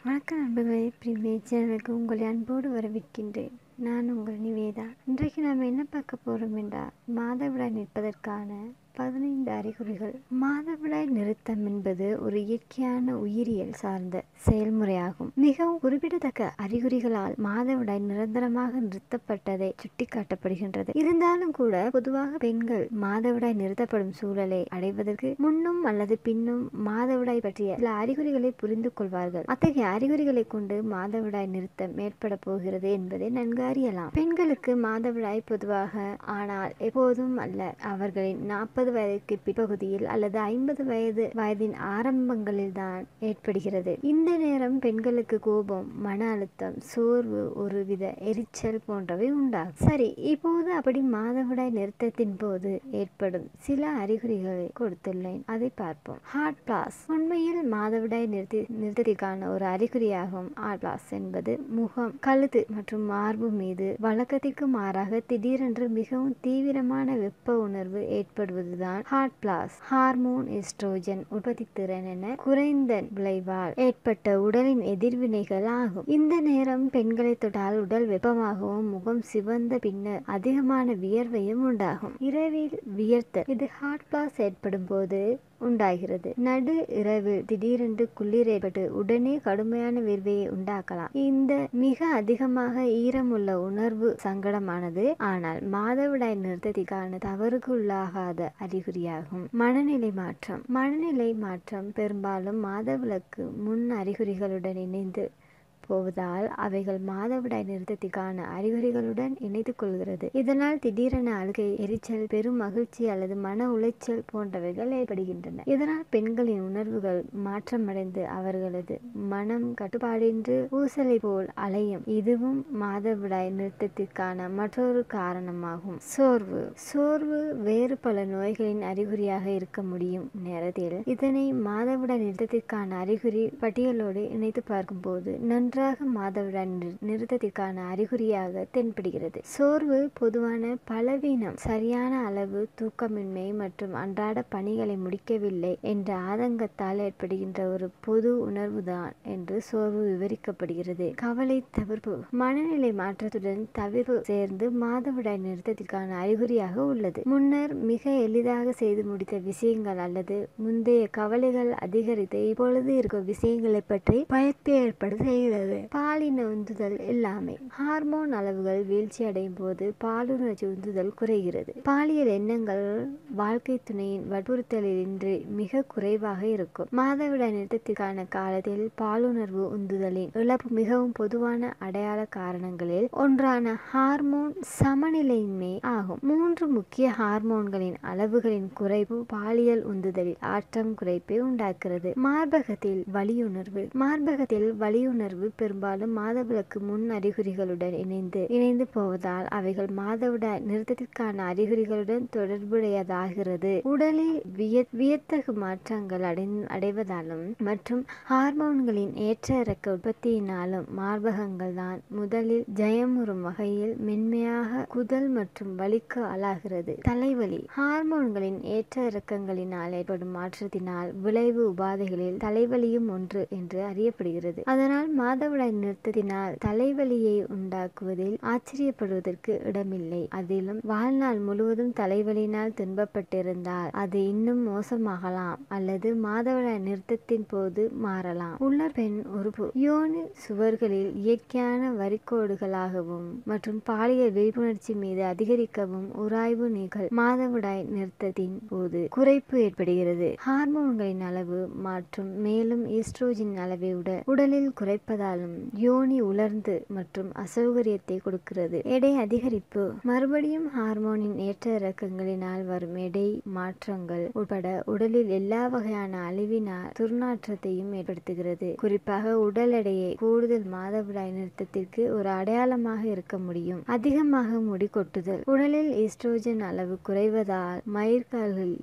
வணக்கம் நண்பர்களே பிரிவினை சேனலுக்கு உங்களை அன்போடு வரவேற்கின்றேன் நான் உங்கள் நிவேதா இன்றைக்கு நாம் என்ன பார்க்க போறோம் என்றால் மாதவிடாய் நிற்பதற்கான பதினைந்து அறிகுறிகள் மாதவிடாய் நிறுத்தம் என்பது ஒரு இயற்கையான உயிரியல் சார்ந்த செயல்முறையாகும் மிகவும் குறிப்பிடத்தக்க அறிகுறிகளால் மாதவிடாய் நிரந்தரமாக நிறுத்தப்பட்டதை சுட்டிக்காட்டப்படுகின்றது இருந்தாலும் கூட பொதுவாக பெண்கள் மாதவிடாய் நிறுத்தப்படும் சூழலை அடைவதற்கு முன்னும் அல்லது பின்னும் மாதவிடாய் பற்றிய சில அறிகுறிகளை புரிந்து கொள்வார்கள் அத்தகைய அறிகுறிகளை கொண்டு மாதவிடாய் நிறுத்தம் ஏற்பட போகிறது என்பதை நன்கு அறியலாம் பெண்களுக்கு மாதவிடாய் பொதுவாக ஆனால் எப்போதும் அல்ல அவர்களின் நாற்பது வயதுக்கு பிற்பகுதியில் அல்லது ஐம்பது வயது வயதின் ஆரம்பங்களில் தான் ஏற்படுகிறது இந்த நேரம் பெண்களுக்கு கோபம் மன அழுத்தம் சோர்வு ஒருவித எரிச்சல் போன்றவை உண்டாகும் சரி இப்போது அப்படி மாதவிடாய் நிறுத்தத்தின் போது ஏற்படும் சில அறிகுறிகளை கொடுத்துள்ளேன் அதை பார்ப்போம் ஹார்ட் பிளாஸ் உண்மையில் மாதவிடாய் நிறுத்தி நிறுத்தத்திற்கான ஒரு அறிகுறியாகும் ஹார்ட் பிளாஸ் என்பது முகம் கழுத்து மற்றும் மார்பு மீது வழக்கத்திற்கு மாறாக திடீரென்று மிகவும் தீவிரமான வெப்ப உணர்வு ஏற்படுவதுதான் ஹார்ட் பிளாஸ் ஹார்மோன் எஸ்ட்ரோஜன் உற்பத்தி திறன் என குறைந்த விளைவால் ஏற்பட்ட உடலின் எதிர்வினைகள் ஆகும் இந்த நேரம் பெண்களை தொட்டால் உடல் வெப்பமாகவும் முகம் சிவந்த பின்னர் அதிகமான வியர்வையும் உண்டாகும் இரவில் வியர்த்தல் இது ஹார்ட் பிளாஸ் ஏற்படும் போது உண்டாகிறது நடு இரவில் திடீரென்று குளிர் ஏற்பட்டு உடனே கடுமையான விர்வையை உண்டாக்கலாம் இந்த மிக அதிகமாக ஈரமுள்ள உணர்வு சங்கடமானது ஆனால் மாதவிடாய் நிறுத்தத்திற்கான தவறுக்குள்ளாகாத அறிகுறியாகும் மனநிலை மாற்றம் மனநிலை மாற்றம் பெரும்பாலும் மாதவிலக்கு முன் அறிகுறிகளுடன் இணைந்து போவதால் அவைகள் மாதவிடாய் நிறுத்தத்திற்கான அறிகுறிகளுடன் இணைத்துக் கொள்கிறது இதனால் திடீரென அழுகை எரிச்சல் பெரும் மகிழ்ச்சி அல்லது மன உளைச்சல் போன்றவைகள் ஏற்படுகின்றன இதனால் பெண்களின் உணர்வுகள் மாற்றமடைந்து அவர்களது மனம் கட்டுப்பாடின்றி ஊசலை போல் அலையும் இதுவும் மாதவிடாய் நிறுத்தத்திற்கான மற்றொரு காரணமாகும் சோர்வு சோர்வு வேறு பல நோய்களின் அறிகுறியாக இருக்க முடியும் நேரத்தில் இதனை மாதவிடாய் நிறுத்தத்திற்கான அறிகுறி பட்டியலோடு இணைத்து பார்க்கும்போது நன்றாக மாதவிடாய் நிறுத்தத்திற்கான அறிகுறியாக தென்படுகிறது சோர்வு பொதுவான பலவீனம் சரியான அளவு தூக்கமின்மை மற்றும் அன்றாட பணிகளை முடிக்கவில்லை என்ற ஆதங்கத்தால் ஏற்படுகின்ற ஒரு பொது உணர்வுதான் என்று சோர்வு விவரிக்கப்படுகிறது கவலை தவிர்ப்பு மனநிலை மாற்றத்துடன் தவிர்ப்பு சேர்ந்து மாதவிடாய் நிறுத்தத்திற்கான அறிகுறியாக உள்ளது முன்னர் மிக எளிதாக செய்து முடித்த விஷயங்கள் அல்லது முந்தைய கவலைகள் அதிகரித்து இப்பொழுது இருக்கும் விஷயங்களை பற்றி பயத்தை ஏற்பட செய்கிறது பாலின உந்துதல் இல்லாமை ஹார்மோன் அளவுகள் வீழ்ச்சி அடையும் போது பாலுணர்ச்சி உந்துதல் குறைகிறது பாலியல் எண்ணங்கள் வாழ்க்கை துணையின் வற்புறுத்தலின்றி மிக குறைவாக இருக்கும் மாதவிடாய் நிறுத்தத்திற்கான காலத்தில் பாலுணர்வு உந்துதலின் இழப்பு மிகவும் பொதுவான அடையாள காரணங்களில் ஒன்றான ஹார்மோன் சமநிலையின்மை ஆகும் மூன்று முக்கிய ஹார்மோன்களின் அளவுகளின் குறைவு பாலியல் உந்துதலில் ஆற்றம் குறைப்பை உண்டாக்குகிறது மார்பகத்தில் வலியுணர்வு மார்பகத்தில் வலியுணர்வு பெரும்பாலும் மாதவிலக்கு முன் அறிகுறிகளுடன் இணைந்து இணைந்து போவதால் அவைகள் மாதவிடாய் நிறுத்தத்திற்கான அறிகுறிகளுடன் தொடர்புடையதாகிறது உடலில் விய வியத்தகு மாற்றங்கள் அடை அடைவதாலும் மற்றும் ஹார்மோன்களின் ஏற்ற இறக்க உற்பத்தியினாலும் மார்பகங்கள் தான் முதலில் ஜெயமுறும் வகையில் மென்மையாக குதல் மற்றும் வலிக்கு ஆளாகிறது தலைவலி ஹார்மோன்களின் ஏற்ற இறக்கங்களினால் ஏற்படும் மாற்றத்தினால் விளைவு உபாதைகளில் தலைவலியும் ஒன்று என்று அறியப்படுகிறது அதனால் மாதவிடாய் நிறுத்தத்தினால் தலைவலியை உண்டாக்குவதில் ஆச்சரியப்படுவதற்கு இடமில்லை அதிலும் வாழ்நாள் முழுவதும் தலைவலியினால் துன்பப்பட்டிருந்தால் அது இன்னும் மோசமாகலாம் அல்லது மாதவிடாய் நிறுத்தத்தின் போது மாறலாம் உள்ள பெண் உறுப்பு யோனி சுவர்களில் இயற்கையான வரிக்கோடுகளாகவும் மற்றும் பாலியல் விழிப்புணர்ச்சி மீது அதிகரிக்கவும் உராய்வு நீக்கல் மாதவிடாய் நிறுத்தத்தின் போது குறைப்பு ஏற்படுகிறது ஹார்மோன்களின் அளவு மற்றும் மேலும் ஈஸ்ட்ரோஜின் அளவை உடல் உடலில் குறைப்பதாலும் யோனி உலர்ந்து மற்றும் அசௌகரியத்தை கொடுக்கிறது எடை அதிகரிப்பு மறுபடியும் ஹார்மோனின் ஏற்ற இறக்கங்களினால் வரும் எடை மாற்றங்கள் உட்பட உடலில் எல்லா வகையான அழிவினால் துர்நாற்றத்தையும் ஏற்படுத்துகிறது குறிப்பாக உடல் எடையை கூடுதல் மாதவிடாய் நிறுத்தத்திற்கு ஒரு அடையாளமாக இருக்க முடியும் அதிகமாக முடி கொட்டுதல் உடலில் ஈஸ்ட்ரோஜன் அளவு குறைவதால் மயிர்கால்களில்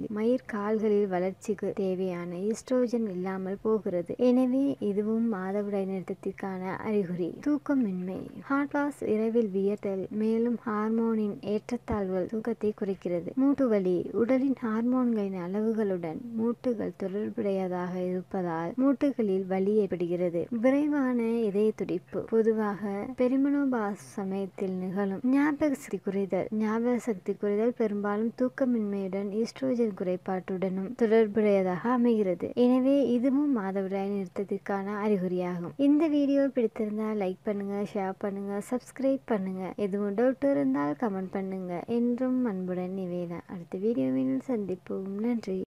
மயிர்கால்களில் வளர்ச்சிக்கு தேவையான ஈஸ்ட்ரோஜன் இல்லாமல் போகிறது எனவே இதுவும் மாதவிடாய் நிறுத்தத்திற்கு நிறுத்தத்திற்கான அறிகுறி தூக்கமின்மை ஹார்ட் லாஸ் இரவில் வியர்த்தல் மேலும் ஹார்மோனின் ஏற்றத்தாழ்வுகள் தூக்கத்தை குறைக்கிறது மூட்டு வலி உடலின் ஹார்மோன்களின் அளவுகளுடன் மூட்டுகள் தொடர்புடையதாக இருப்பதால் மூட்டுகளில் வலி ஏற்படுகிறது விரைவான இதய துடிப்பு பொதுவாக பெருமனோபாஸ் சமயத்தில் நிகழும் ஞாபக சக்தி குறைதல் ஞாபக சக்தி குறைதல் பெரும்பாலும் தூக்கமின்மையுடன் ஈஸ்ட்ரோஜன் குறைபாட்டுடனும் தொடர்புடையதாக அமைகிறது எனவே இதுவும் மாதவிடாய் நிறுத்தத்திற்கான அறிகுறியாகும் இந்த வீடியோ பிடித்திருந்தால் லைக் பண்ணுங்க ஷேர் பண்ணுங்க சப்ஸ்கிரைப் பண்ணுங்க எதுவும் டவுட் இருந்தால் கமெண்ட் பண்ணுங்க என்றும் அன்புடன் நிவேதா அடுத்த வீடியோவில் சந்திப்போம் நன்றி